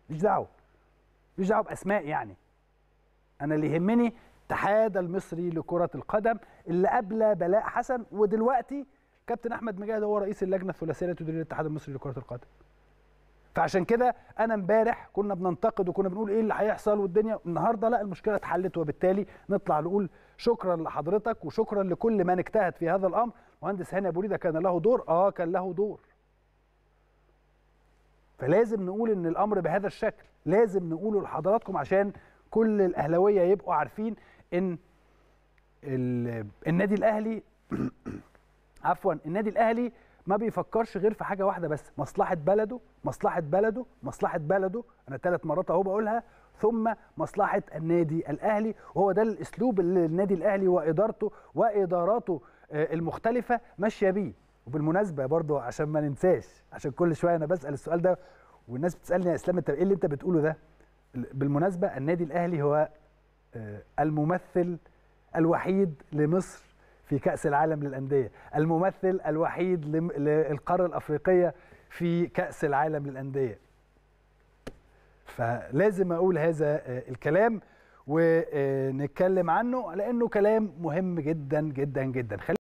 مش دعوه مش دعوه باسماء يعني انا اللي يهمني الاتحاد المصري لكره القدم اللي قبل بلاء حسن ودلوقتي كابتن احمد مجاهد هو رئيس اللجنه الثلاثيه لتدريب الاتحاد المصري لكره القدم فعشان كده انا امبارح كنا بننتقد وكنا بنقول ايه اللي هيحصل والدنيا النهارده لا المشكله اتحلت وبالتالي نطلع نقول شكرا لحضرتك وشكرا لكل من اجتهد في هذا الامر مهندس هاني ابو ريده كان له دور اه كان له دور فلازم نقول ان الامر بهذا الشكل لازم نقوله لحضراتكم عشان كل الاهلاويه يبقوا عارفين ان النادي الاهلي عفوا النادي الاهلي ما بيفكرش غير في حاجه واحده بس مصلحه بلده مصلحه بلده مصلحه بلده انا ثلاث مرات اهو بقولها ثم مصلحه النادي الاهلي وهو ده الاسلوب اللي النادي الاهلي وادارته واداراته المختلفه ماشيه بيه وبالمناسبه برضو عشان ما ننساش عشان كل شويه انا بسال السؤال ده والناس بتسالني يا اسلام انت ايه اللي انت بتقوله ده بالمناسبه النادي الاهلي هو الممثل الوحيد لمصر في كأس العالم للأندية الممثل الوحيد للقارة الأفريقية في كأس العالم للأندية فلازم أقول هذا الكلام ونتكلم عنه لأنه كلام مهم جدا جدا جدا